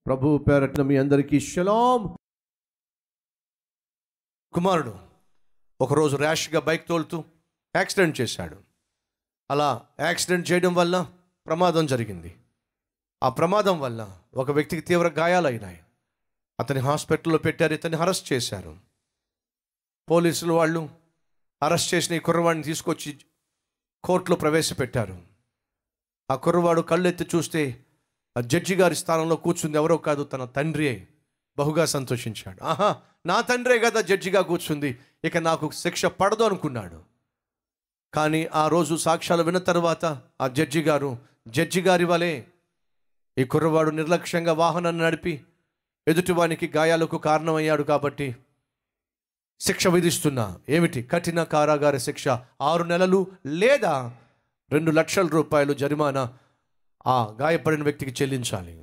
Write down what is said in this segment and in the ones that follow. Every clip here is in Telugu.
ప్రభు పేరట్న మీ అందరికీ షలాం కుమారుడు ఒకరోజు ర్యాష్గా బైక్ తోలుతూ యాక్సిడెంట్ చేశాడు అలా యాక్సిడెంట్ చేయడం వల్ల ప్రమాదం జరిగింది ఆ ప్రమాదం వల్ల ఒక వ్యక్తికి తీవ్ర గాయాలైనాయి అతని హాస్పిటల్లో పెట్టారు ఇతన్ని అరెస్ట్ చేశారు పోలీసులు వాళ్ళు అరెస్ట్ చేసిన ఈ కుర్రవాడిని తీసుకొచ్చి కోర్టులో ప్రవేశపెట్టారు ఆ కుర్రవాడు కళ్ళెత్తి చూస్తే ఆ జడ్జి గారి స్థానంలో కూర్చుంది ఎవరో కాదు తన తండ్రియే బహుగా సంతోషించాడు ఆహా నా తండ్రే కదా జడ్జిగా కూర్చుంది ఇక నాకు శిక్ష పడదు అనుకున్నాడు కానీ ఆ రోజు సాక్ష్యాలు విన్న తర్వాత ఆ జడ్జి గారు జడ్జి గారి వలె ఈ కుర్రవాడు నిర్లక్ష్యంగా వాహనాన్ని నడిపి ఎదుటివానికి గాయాలకు కారణమయ్యాడు కాబట్టి శిక్ష విధిస్తున్నా ఏమిటి కఠిన కారాగార శిక్ష ఆరు నెలలు లేదా రెండు లక్షల రూపాయలు జరిమానా ఆ గాయపడిన వ్యక్తికి చెల్లించాలి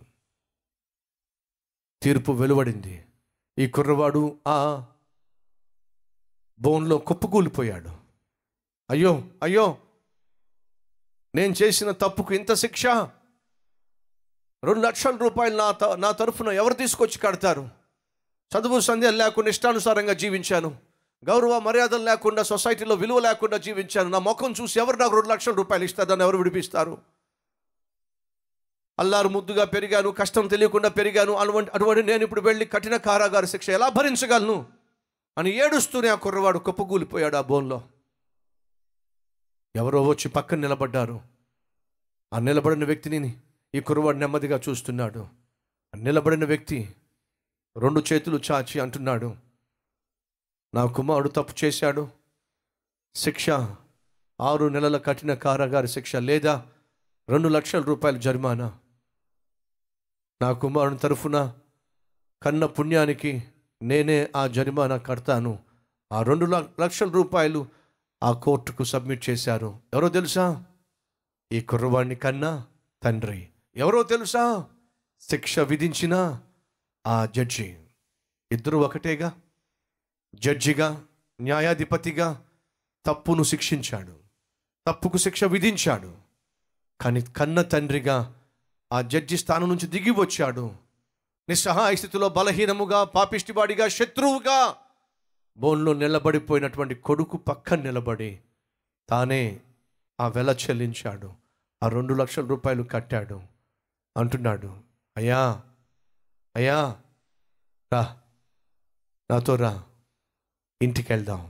తీర్పు వెలువడింది ఈ కుర్రవాడు ఆ బోన్లో కుప్పకూలిపోయాడు అయ్యో అయ్యో నేను చేసిన తప్పుకు ఇంత శిక్ష రెండు లక్షల రూపాయలు నా త- నా తరఫున ఎవరు తీసుకొచ్చి కడతారు చదువు సంధ్య లేకుండా ఇష్టానుసారంగా జీవించాను గౌరవ మర్యాదలు లేకుండా సొసైటీలో విలువ లేకుండా జీవించాను నా ముఖం చూసి ఎవరు నాకు రెండు లక్షల రూపాయలు ఇస్తారని ఎవరు విడిపిస్తారు అల్లారు ముద్దుగా పెరిగాను కష్టం తెలియకుండా పెరిగాను అటువంటి అటువంటి నేను ఇప్పుడు వెళ్ళి కఠిన కారాగార శిక్ష ఎలా భరించగలను అని ఏడుస్తూనే ఆ కుర్రవాడు కుప్పకూలిపోయాడు ఆ బోన్లో ఎవరో వచ్చి పక్కన నిలబడ్డారు ఆ నిలబడిన వ్యక్తిని ఈ కుర్రవాడు నెమ్మదిగా చూస్తున్నాడు ఆ నిలబడిన వ్యక్తి రెండు చేతులు చాచి అంటున్నాడు నా కుమారుడు తప్పు చేశాడు శిక్ష ఆరు నెలల కఠిన కారాగార శిక్ష లేదా రెండు లక్షల రూపాయల జరిమానా నా కుమారుని తరఫున కన్న పుణ్యానికి నేనే ఆ జరిమానా కడతాను ఆ రెండు ల- లక్షల రూపాయలు ఆ కోర్టుకు సబ్మిట్ చేశారు ఎవరో తెలుసా ఈ కుర్రవాణ్ణి కన్నా తండ్రి ఎవరో తెలుసా శిక్ష విధించిన ఆ జడ్జి ఇద్దరు ఒకటేగా జడ్జిగా న్యాయాధిపతిగా తప్పును శిక్షించాడు తప్పుకు శిక్ష విధించాడు కానీ కన్న తండ్రిగా ఆ జడ్జి స్థానం నుంచి దిగి వచ్చాడు నిస్సహాయ స్థితిలో బలహీనముగా పాపిష్టివాడిగా శత్రువుగా బోన్లో నిలబడిపోయినటువంటి కొడుకు పక్కన నిలబడి తానే ఆ వెల చెల్లించాడు ఆ రెండు లక్షల రూపాయలు కట్టాడు అంటున్నాడు అయ్యా అయ్యా రా నాతో రా ఇంటికి వెళ్దాం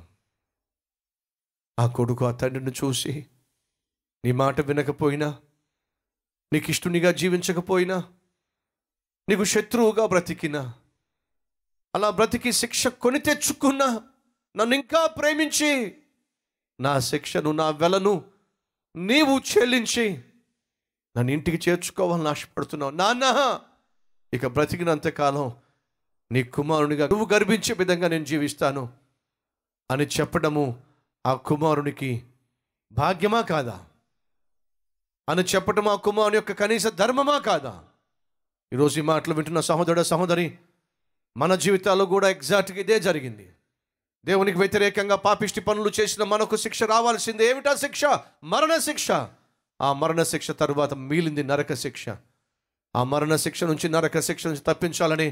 ఆ కొడుకు ఆ తండ్రిని చూసి నీ మాట వినకపోయినా నీకు ఇష్టునిగా జీవించకపోయినా నీకు శత్రువుగా బ్రతికినా అలా బ్రతికి శిక్ష కొని తెచ్చుకున్నా నన్ను ఇంకా ప్రేమించి నా శిక్షను నా వెలను నీవు చెల్లించి నన్ను ఇంటికి చేర్చుకోవాలని ఆశపడుతున్నావు నాన్న ఇక బ్రతికినంతకాలం నీ కుమారునిగా నువ్వు గర్భించే విధంగా నేను జీవిస్తాను అని చెప్పడము ఆ కుమారునికి భాగ్యమా కాదా అని చెప్పటం ఆ కుమారుని యొక్క కనీస ధర్మమా కాదా ఈరోజు ఈ మాటలు వింటున్న సహోదరుడు సహోదరి మన జీవితాల్లో కూడా ఎగ్జాక్ట్గా ఇదే జరిగింది దేవునికి వ్యతిరేకంగా పాపిష్టి పనులు చేసిన మనకు శిక్ష రావాల్సింది ఏమిటా శిక్ష మరణ శిక్ష ఆ మరణ శిక్ష తరువాత మిగిలింది నరక శిక్ష ఆ మరణ శిక్ష నుంచి నరక శిక్ష నుంచి తప్పించాలని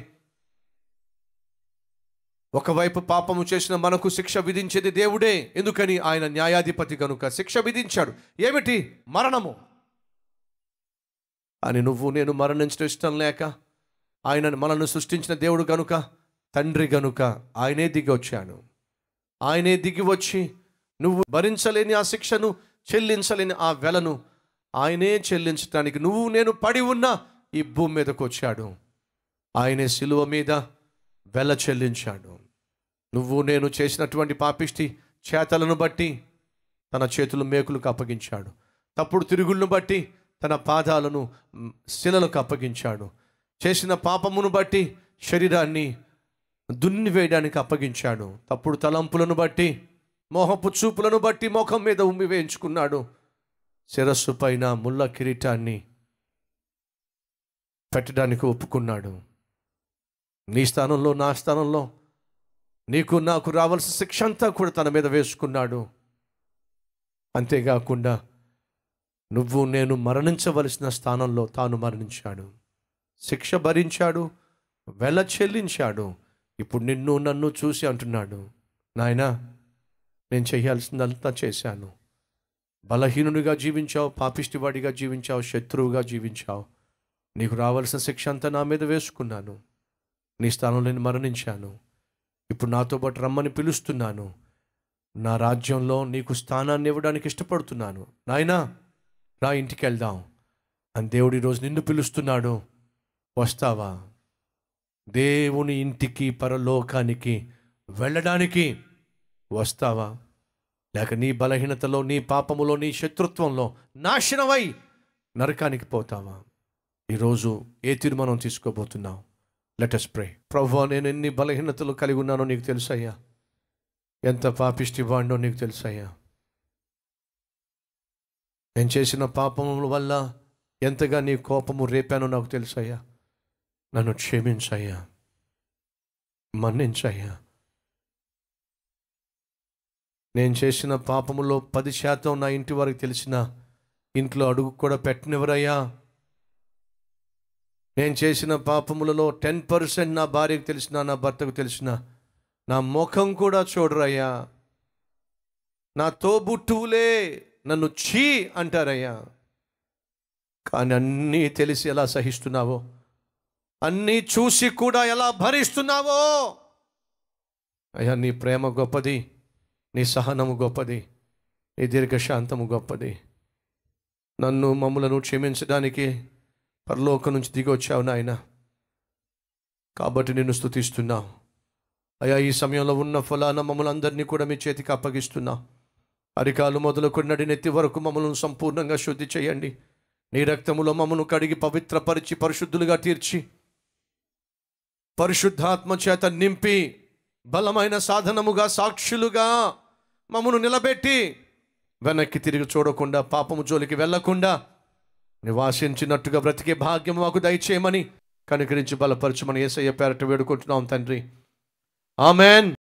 ఒకవైపు పాపము చేసిన మనకు శిక్ష విధించేది దేవుడే ఎందుకని ఆయన న్యాయాధిపతి కనుక శిక్ష విధించాడు ఏమిటి మరణము అని నువ్వు నేను మరణించడం ఇష్టం లేక ఆయన మనల్ని సృష్టించిన దేవుడు గనుక తండ్రి గనుక ఆయనే దిగి వచ్చాను ఆయనే దిగి వచ్చి నువ్వు భరించలేని ఆ శిక్షను చెల్లించలేని ఆ వెలను ఆయనే చెల్లించడానికి నువ్వు నేను పడి ఉన్న ఈ భూమి మీదకు వచ్చాడు ఆయనే శిలువ మీద వెల చెల్లించాడు నువ్వు నేను చేసినటువంటి పాపిష్టి చేతలను బట్టి తన చేతులు మేకులకు అప్పగించాడు తప్పుడు తిరుగులను బట్టి తన పాదాలను మ్, శిలలకు అప్పగించాడు చేసిన పాపమును బట్టి శరీరాన్ని దున్ని వేయడానికి అప్పగించాడు తప్పుడు తలంపులను బట్టి మోహపు చూపులను బట్టి ముఖం మీద ఉమ్మి వేయించుకున్నాడు శిరస్సు పైన ముళ్ళ కిరీటాన్ని పెట్టడానికి ఒప్పుకున్నాడు నీ స్థానంలో నా స్థానంలో నీకు నాకు రావాల్సిన శిక్ష అంతా కూడా తన మీద వేసుకున్నాడు అంతేకాకుండా నువ్వు నేను మరణించవలసిన స్థానంలో తాను మరణించాడు శిక్ష భరించాడు వెల చెల్లించాడు ఇప్పుడు నిన్ను నన్ను చూసి అంటున్నాడు నాయనా నేను చేయాల్సిందంతా చేశాను బలహీనునిగా జీవించావు పాపిష్టివాడిగా జీవించావు శత్రువుగా జీవించావు నీకు రావాల్సిన శిక్ష అంతా నా మీద వేసుకున్నాను నీ స్థానంలో నేను మరణించాను ఇప్పుడు నాతో పాటు రమ్మని పిలుస్తున్నాను నా రాజ్యంలో నీకు స్థానాన్ని ఇవ్వడానికి ఇష్టపడుతున్నాను నాయనా రా ఇంటికి వెళ్దాం అని దేవుడు ఈరోజు నిన్ను పిలుస్తున్నాడు వస్తావా దేవుని ఇంటికి పరలోకానికి వెళ్ళడానికి వస్తావా లేక నీ బలహీనతలో నీ పాపములో నీ శత్రుత్వంలో నాశనమై నరకానికి పోతావా ఈరోజు ఏ తీర్మానం తీసుకోబోతున్నావు లెటస్ ప్రే ప్రభు నేను ఎన్ని బలహీనతలు కలిగి ఉన్నానో నీకు తెలుసయ్యా ఎంత పాపిష్టి వాడినో నీకు తెలుసయ్యా నేను చేసిన పాపముల వల్ల ఎంతగా నీ కోపము రేపానో నాకు తెలుసయ్యా నన్ను క్షమించయ్యా మన్నించయ్యా నేను చేసిన పాపములో పది శాతం నా ఇంటి వారికి తెలిసిన ఇంట్లో అడుగు కూడా పెట్టనివరయ్యా నేను చేసిన పాపములలో టెన్ పర్సెంట్ నా భార్యకు తెలిసిన నా భర్తకు తెలిసిన నా ముఖం కూడా చూడరయ్యా నా తోబుట్టువులే నన్ను చీ అంటారయ్యా కానీ అన్నీ తెలిసి ఎలా సహిస్తున్నావో అన్నీ చూసి కూడా ఎలా భరిస్తున్నావో అయ్యా నీ ప్రేమ గొప్పది నీ సహనము గొప్పది నీ దీర్ఘశాంతము గొప్పది నన్ను మమ్ములను క్షమించడానికి పరలోకం నుంచి దిగి వచ్చావు నాయన కాబట్టి నిన్ను స్తుతిస్తున్నావు అయ్యా ఈ సమయంలో ఉన్న ఫలాన మమ్మల్ని అందరినీ కూడా మీ చేతికి అప్పగిస్తున్నా అరికాలు మొదలుకొని నడి నెత్తి వరకు మమ్మల్ని సంపూర్ణంగా శుద్ధి చేయండి నీ రక్తములో మమ్మను కడిగి పవిత్రపరిచి పరిశుద్ధులుగా తీర్చి పరిశుద్ధాత్మ చేత నింపి బలమైన సాధనముగా సాక్షులుగా మమ్మను నిలబెట్టి వెనక్కి తిరిగి చూడకుండా పాపము జోలికి వెళ్లకుండా నివాసించినట్టుగా బ్రతికే భాగ్యం మాకు దయచేయమని కనుకరించి బలపరచమని ఏసయ్య పేరట వేడుకుంటున్నాం తండ్రి ఆమెన్